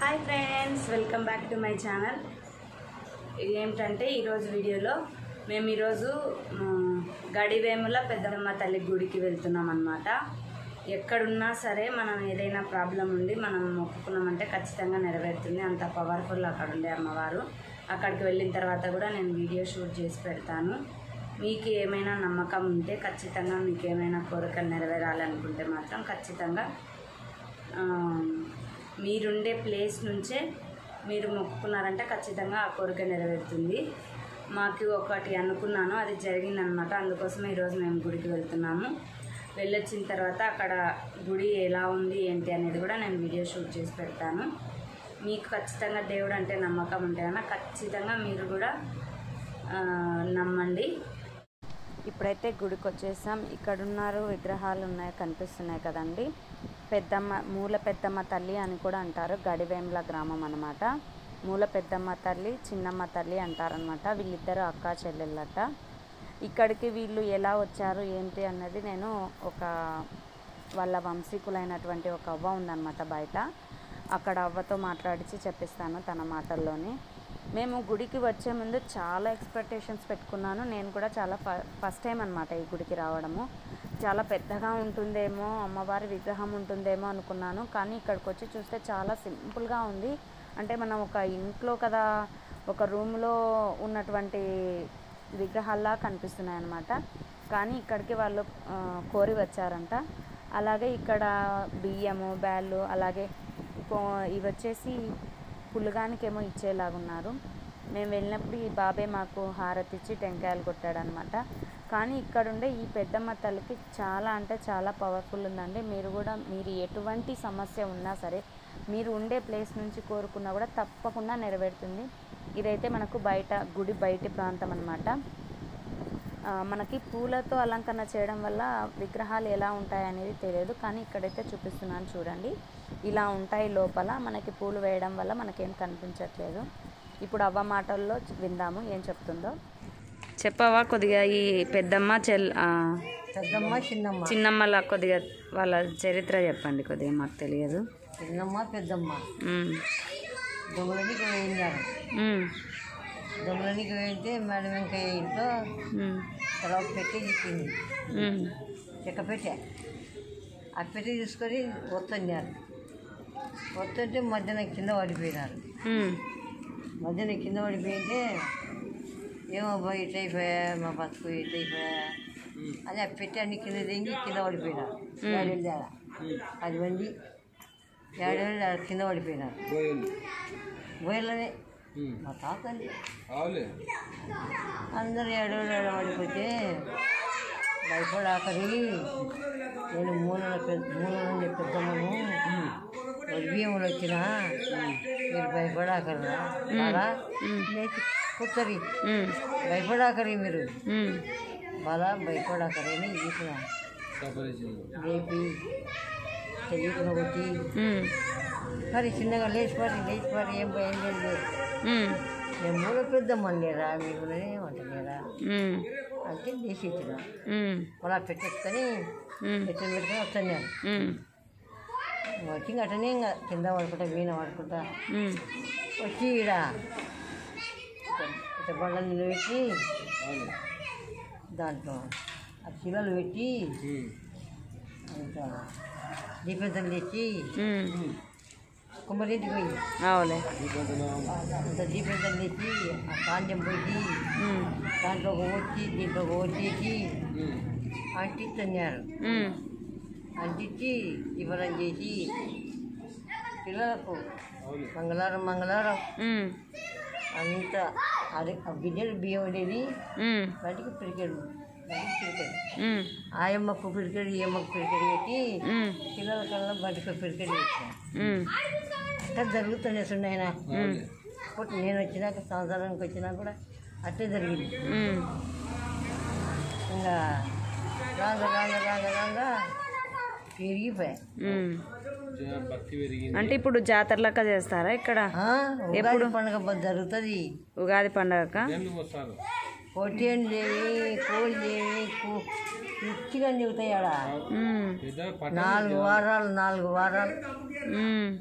Hi friends welcome back to my channel ఏమిటంటే ఈరోజు వీడియోలో మేము ఈరోజు మ్, గడివేముల పెద్దమ్మ తల్లి గుడికి వెళ్తున్నాం అనమాట ఎక్కడున్నా సరే మనం ఏదైనా ప్రాబ్లం ఉండి మనం మొక్కుకున్నామంటే ఖచ్చితంగా నెరవేరుతుంది అంత పవర్ఫుల్ అక్కడ ఉండే అమ్మవారు అక్కడికి వెళ్ళిన తర్వాత కూడా నేను వీడియో షూట్ చేసి పెడతాను మీకు ఏమైనా నమ్మకం ఉంటే ఖచ్చితంగా మీకు ఏమైనా కోరికలు నెరవేరాలనుకుంటే మాత్రం ఖచ్చితంగా ఆ, మీరుండే ప్లేస్ నుంచే మీరు మొక్కుకున్నారంటే ఖచ్చితంగా ఆ కోరిక నెరవేరుతుంది మాకు ఒకటి అనుకున్నాను అది జరిగిందనమాట అందుకోసం ఈరోజు మేము గుడికి వెళ్తున్నాము వెళ్ళొచ్చిన తర్వాత అక్కడ గుడి ఎలా ఉంది ఏంటి అనేది కూడా నేను వీడియో షూట్ చేసి పెడతాను మీకు ఖచ్చితంగా దేవుడు అంటే నమ్మకం ఉంటే కనుక ఖచ్చితంగా మీరు కూడా ఆ, నమ్మండి ఇప్పుడైతే గుడికి వచ్చేసాం ఇక్కడ ఉన్నారు విగ్రహాలు ఉన్నాయి కనిపిస్తున్నాయి కదండి పెద్దమ్మ మూల పెద్దమ్మ తల్లి అని కూడా అంటారు గడివేముల గ్రామం అనమాట మూల పెద్దమ్మ తల్లి చిన్నమ్మ తల్లి అంటారనమాట వీళ్ళిద్దరు అక్క చెల్లెళ్ళట ఇక్కడికి వీళ్ళు ఎలా వచ్చారు ఏంటి అన్నది నేను ఒక వాళ్ళ వంశీకులైనటువంటి ఒక అవ్వ ఉందన్నమాట బయట అక్కడ అవ్వతో మాట్లాడించి చెప్పిస్తాను తన మాటల్లోని మేము గుడికి వచ్చే ముందు చాలా ఎక్స్పెక్టేషన్స్ పెట్టుకున్నాను నేను కూడా చాలా ఫ ఫస్ట్ టైం అనమాట ఈ గుడికి రావడము చాలా పెద్దగా ఉంటుందేమో అమ్మవారి విగ్రహం ఉంటుందేమో అనుకున్నాను కానీ ఇక్కడికి వచ్చి చూస్తే చాలా సింపుల్గా ఉంది అంటే మనం ఒక ఇంట్లో కదా ఒక రూమ్లో ఉన్నటువంటి విగ్రహాల్లా కనిపిస్తున్నాయి అన్నమాట కానీ ఇక్కడికి వాళ్ళు ఆ, కోరి వచ్చారంట అలాగే ఇక్కడ బియ్యము బ్యాళ్ళు అలాగే కో- ఇవి వచ్చేసి పుల్లగానికి ఏమో ఇచ్చేలాగున్నారు మేము వెళ్ళినప్పుడు ఈ బాబే మాకు హారతి ఇచ్చి టెంకాయలు కొట్టాడనమాట కానీ ఇక్కడుండే ఈ పెద్దమ్మ తల్లికి చాలా అంటే చాలా పవర్ఫుల్ ఉందండి మీరు కూడా మీరు ఎటువంటి సమస్య ఉన్నా సరే మీరు ఉండే ప్లేస్ నుంచి కోరుకున్నా కూడా తప్పకుండా నెరవేరుతుంది ఇదైతే మనకు బయట గుడి బయటి ప్రాంతం అనమాట ఆ, మనకి పూలతో అలంకరణ చేయడం వల్ల విగ్రహాలు ఎలా ఉంటాయి అనేది తెలియదు కానీ ఇక్కడైతే చూపిస్తున్నాను చూడండి ఇలా ఉంటాయి లోపల మనకి పూలు వేయడం వల్ల మనకేం కనిపించట్లేదు ఇప్పుడు అవ్వ మాటల్లో విందాము ఏం చెప్తుందో చెప్పవా కొద్దిగా ఈ పెద్దమ్మ చెల్ ఆ, పెద్దమ్మ చిన్నమ్మ చిన్నమ్మల కొద్దిగా వాళ్ళ చరిత్ర చెప్పండి కొద్దిగా మాకు తెలియదు చిన్నమ్మ పెద్దమ్మ ఉమ్, దొంగలనికి వేయించారు ఉమ్, దొంగలనికి వేయితే మేడం వెంకయ్య ఇంట్లో ఉమ్, తర్వాత పెట్టి ఇచ్చింది ఉమ్, చెక్క పెట్టే ఆ పెట్టి తీసుకొని వస్తున్నారు వస్తుంటే మధ్యన కింద పడిపోయినారు ఉమ్, మధ్యన కింద పడిపోయింటే ఏమో పోయి ఇట్ అయిపోయా మా బతుకు ఇట్ అయిపోయా అని ఆ పెట్టి అన్ని కింద దింగి కింద పడిపోయినారు ఏడేళ్ళు ఆడ అది మంది ఏడేళ్ళు ఆడ కింద పడిపోయినారు బోయలనే మా తాతని అందరు ఏడేళ్ళు ఆడ పడిపోతే భయపడాకరి నేను మూలన పెద్ద మూలన పెద్దమ్మను వరి బియ్యములు వచ్చినా మీరు భయపడాకరా బాలా లేచి కూర్చొని ఉమ్, భయపడాకరి మీరు ఉమ్, బాలా భయపడాకరి అని చెప్పిన లేపి తెలియకుండా కొట్టి ఉమ్, మరి చిన్నగా లేచిపోయి లేచిపోయి ఏం భయం లేదు ఉమ్, నేను మూల పెద్దమ్మని లేరా మీరు ఏమంటలేరా ఉమ్, అంటే లేచి ఇచ్చిన ఉమ్, అలా పెట్టేసుకొని ఉమ్, పెట్టిన పెట్టుకొని వస్తాను ఉమ్, వచ్చి ఇంక అటనే ఇంకా కింద పడుకుంటా వీణ పడుకుంటా ఉమ్, వచ్చి ఈడ ఇట బండలు నిలబెట్టి దాంట్లో ఆ శిలలు పెట్టి అంత దీపంతం తెచ్చి ఉమ్. కుమ్మరింటికి పోయి అవులే అంత దీపంతం తెచ్చి ఆ కాంతం పోయి ఉమ్, దాంట్లో ఒక వచ్చి దీంట్లో ఒక వచ్చేసి అంటిస్తున్నారు ఉమ్, అంటించి దీపనం చేసి పిల్లలకు మంగళవారం మంగళవారం ఉమ్, అంత అదే ఆ గిన్నెలు బియ్యం ఉండేది ఉమ్, వాటికి పిరికెడు వాటికి పిరికెడు ఉమ్, ఆ అమ్మకు పిరికెడు ఈ అమ్మకు పిరికెడు పెట్టి ఉమ్, పిల్లల కల్లా బయటకు పిరికెడు పెట్టాను ఉమ్, అట్లా జరుగుతున్నాయి సున్నాయన ఇప్పుడు నేను వచ్చినాక సంవత్సరానికి వచ్చినా కూడా అట్లే జరిగింది ఉమ్, ఇంకా రాగా రాగా రాగా రాగా పెరిగిపోయా ఉమ్. అంటే ఇప్పుడు జాతరలక్క చేస్తారా ఇక్కడ ఆ, ఉగాది పండుగ బ- జరుగుతుంది ఉగాది పండగక పొట్టేళ్ళు లేవి కోళ్ళు లేవి కూ- రుచిగా చెబుతాయి ఆడ ఉమ్, నాలుగు వారాలు నాలుగు వారాలు ఉమ్,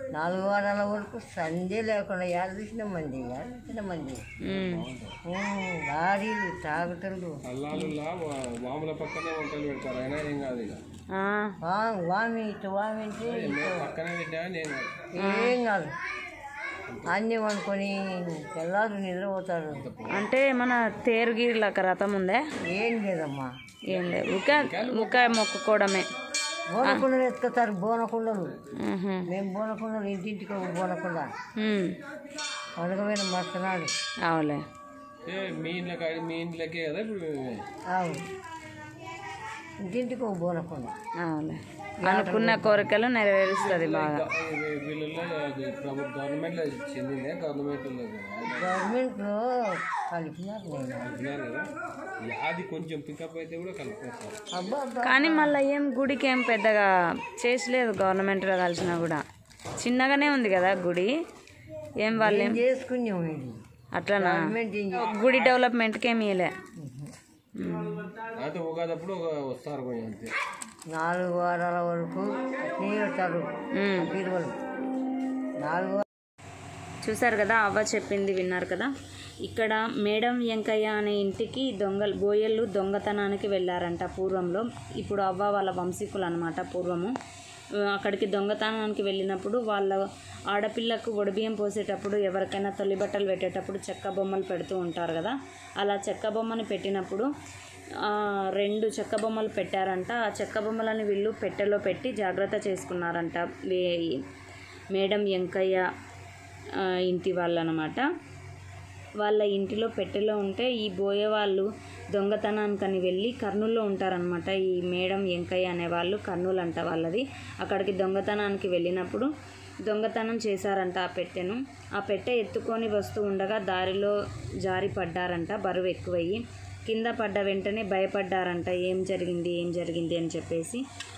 నాలుగు వారాల వరకు సండే లేకుండా యాడ చూసిన మంది యాడ చూసిన మంది ఉమ్. ఉమ్, లారీలు ట్రాక్టర్లు అల్లాలుల్లా మామూల పక్కనే వంటలు పెడతారు అయినా ఏం కాదు ఇక ఆ, ఆ, వామి ఇటు వామి అంటే మేము పక్కనే తిన్నా నేను ఏం కాదు అన్నీ వండుకొని తెల్లారు నిద్రపోతారు అంటే మన తేరుగిరిలాక రథం ఉందే ఏం లేదమ్మా ఏం లేదు ఉక ఉక మొక్కుకోవడమే బోనకుండలు ఎత్తుకుతారు బోనకుండలు ఉహు. మేము బోనకుండలు ఇంటింటికి ఒక బోనకుండ ఉమ్. వండకపోయిన మస్తున్నాడు అవులే ఏ మీ ఇంట్లోకి మీ ఇంట్లోకే కదా ఇప్పుడు అవును ఇంటింటికి ఒక బోనకుండ అవులే అనుకున్న కోరికలు నెరవేరుస్తుంది బాగా వీళ్ళల్లో అది ప్రభు గవర్నమెంట్లో చెందిందే గవర్నమెంట్లో గవర్నమెంట్లో కలిపినారు నేను అంటున్నారు కదా అది కొంచెం పికప్ అయితే కూడా కలుపుతారు అబ్బా అబ్బా కానీ మళ్ళీ ఏం గుడికి ఏం పెద్దగా చేసలేదు గవర్నమెంట్లో కలిసినా కూడా చిన్నగానే ఉంది కదా గుడి ఏం వాళ్ళు ఏం చేసుకున్నాం ఇది అట్లనా గవర్నమెంట్ ఏం చే- గుడి డెవలప్మెంట్కి ఏమి ఇయలే అయితే ఉగాదప్పుడు ఒక వస్తారు కొంచెం అంతే నాలుగు వారాల వరకు అట్నే పెడతారు ఉమ్. బీరువలు నాలుగు చూసారు కదా అవ్వ చెప్పింది విన్నారు కదా ఇక్కడ మేడం వెంకయ్య అనే ఇంటికి దొంగలు బోయళ్ళు దొంగతనానికి వెళ్ళారంట పూర్వంలో ఇప్పుడు అవ్వ వాళ్ళ వంశీకులు అనమాట పూర్వము ఆ, అక్కడికి దొంగతనానికి వెళ్ళినప్పుడు వాళ్ళ ఆడపిల్లకు ఒడిబియ్యం పోసేటప్పుడు ఎవరికైనా తొలి బట్టలు పెట్టేటప్పుడు చెక్క బొమ్మలు పెడుతూ ఉంటారు కదా అలా చెక్క బొమ్మని పెట్టినప్పుడు ఆ, రెండు చెక్క బొమ్మలు పెట్టారంట ఆ చెక్క బొమ్మలని వీళ్ళు పెట్టెలో పెట్టి జాగ్రత్త చేసుకున్నారంట వే- మేడం వెంకయ్య ఆ, ఇంటి వాళ్ళు అనమాట వాళ్ళ ఇంటిలో పెట్టెలో ఉంటే ఈ బోయే వాళ్ళు దొంగతనానికని వెళ్ళి కర్నూల్లో ఉంటారనమాట ఈ మేడం వెంకయ్య అనేవాళ్ళు కర్నూలు అంట వాళ్ళది అక్కడికి దొంగతనానికి వెళ్ళినప్పుడు దొంగతనం చేశారంట ఆ పెట్టెను ఆ పెట్టె ఎత్తుకొని వస్తూ ఉండగా దారిలో జారి పడ్డారంట బరువు ఎక్కువయ్యి కింద పడ్డ వెంటనే భయపడ్డారంట ఏం జరిగింది ఏం జరిగింది అని చెప్పేసి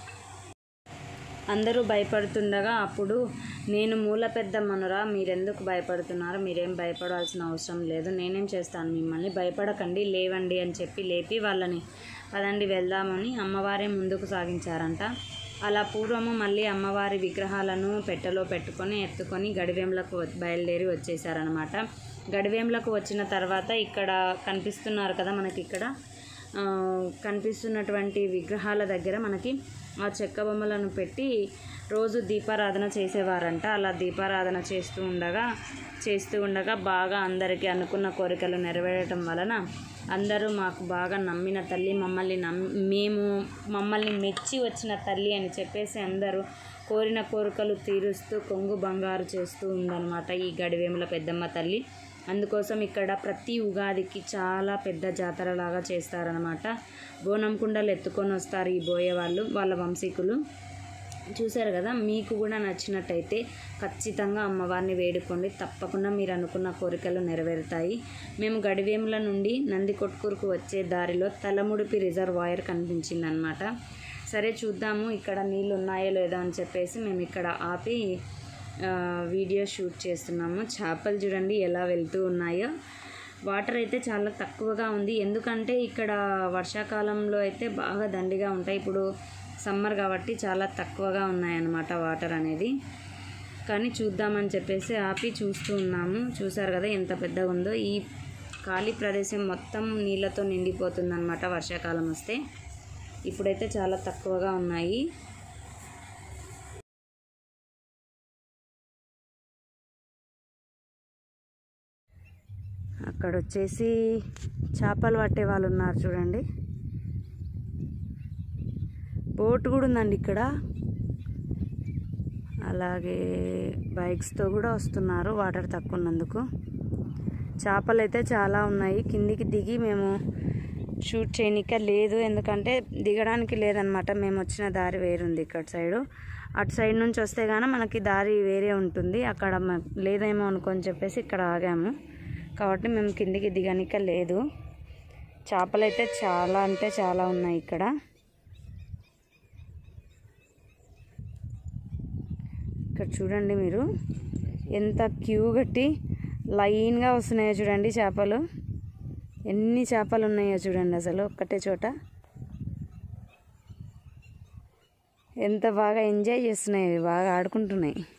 అందరూ భయపడుతుండగా అప్పుడు నేను మూల పెద్ద మనురా మీరెందుకు భయపడుతున్నారు మీరేం భయపడాల్సిన అవసరం లేదు నేనేం చేస్తాను మిమ్మల్ని భయపడకండి లేవండి అని చెప్పి లేపి వాళ్ళని పదండి వెళ్దామని అమ్మవారే ముందుకు సాగించారంట అలా పూర్వము మళ్ళీ అమ్మవారి విగ్రహాలను పెట్టెలో పెట్టుకొని ఎత్తుకొని గడివేంలకు వ- బయలుదేరి వచ్చేసారనమాట గడివేంలకు వచ్చిన తర్వాత ఇక్కడ కనిపిస్తున్నారు కదా మనకి ఇక్కడ ఆ, కనిపిస్తున్నటువంటి విగ్రహాల దగ్గర మనకి ఆ చెక్క బొమ్మలను పెట్టి రోజు దీపారాధన చేసేవారంట అలా దీపారాధన చేస్తూ ఉండగా చేస్తూ ఉండగా బాగా అందరికీ అనుకున్న కోరికలు నెరవేరటం వలన అందరూ మాకు బాగా నమ్మిన తల్లి మమ్మల్ని నమ్ మేము మమ్మల్ని మెచ్చి వచ్చిన తల్లి అని చెప్పేసి అందరూ కోరిన కోరికలు తీరుస్తూ కొంగు బంగారు చేస్తూ ఉందన్నమాట ఈ గడివేముల పెద్దమ్మ తల్లి అందుకోసం ఇక్కడ ప్రతి ఉగాదికి చాలా పెద్ద జాతరలాగా చేస్తారనమాట బోనం కుండలు ఎత్తుకొని వస్తారు ఈ బోయే వాళ్ళు వాళ్ళ వంశీకులు చూశారు కదా మీకు కూడా నచ్చినట్టయితే ఖచ్చితంగా అమ్మవారిని వేడుకోండి తప్పకుండా మీరు అనుకున్న కోరికలు నెరవేరుతాయి మేము గడివేముల నుండి నంది కొట్కూరుకు వచ్చే దారిలో తలముడిపి రిజర్వాయర్ కనిపించిందనమాట సరే చూద్దాము ఇక్కడ నీళ్ళు ఉన్నాయో లేదో అని చెప్పేసి మేము ఇక్కడ ఆపి ఆ, వీడియో షూట్ చేస్తున్నాము చేపలు చూడండి ఎలా వెళ్తూ ఉన్నాయో వాటర్ అయితే చాలా తక్కువగా ఉంది ఎందుకంటే ఇక్కడ వర్షాకాలంలో అయితే బాగా దండిగా ఉంటాయి ఇప్పుడు సమ్మర్ కాబట్టి చాలా తక్కువగా ఉన్నాయన్నమాట వాటర్ అనేది కానీ చూద్దామని చెప్పేసి ఆపి చూస్తూ ఉన్నాము చూసారు కదా ఎంత పెద్దగా ఉందో ఈ ఖాళీ ప్రదేశం మొత్తం నీళ్ళతో నిండిపోతుందన్నమాట వర్షాకాలం వస్తే ఇప్పుడైతే చాలా తక్కువగా ఉన్నాయి అక్కడ వచ్చేసి చేపలు పట్టే వాళ్ళు ఉన్నారు చూడండి బోట్ కూడా ఉందండి ఇక్కడ అలాగే బైక్స్తో కూడా వస్తున్నారు వాటర్ తక్కువ ఉన్నందుకు చేపలు అయితే చాలా ఉన్నాయి కిందికి దిగి మేము షూట్ చేయనిక లేదు ఎందుకంటే దిగడానికి లేదనమాట మేము వచ్చిన దారి వేరుంది ఇక్కడ సైడు అటు సైడ్ నుంచి వస్తే గానీ మనకి దారి వేరే ఉంటుంది అక్కడ మ- లేదేమో అనుకొని చెప్పేసి ఇక్కడ ఆగాము కాబట్టి మేము కిందికి దిగనిక లేదు చేపలు అయితే చాలా అంటే చాలా ఉన్నాయి ఇక్కడ ఇక్కడ చూడండి మీరు ఎంత క్యూ కట్టి లైన్గా వస్తున్నాయో చూడండి చేపలు ఎన్ని చేపలు ఉన్నాయో చూడండి అసలు ఒక్కటే చోట ఎంత బాగా ఎంజాయ్ చేస్తున్నాయి ఇవి బాగా ఆడుకుంటున్నాయి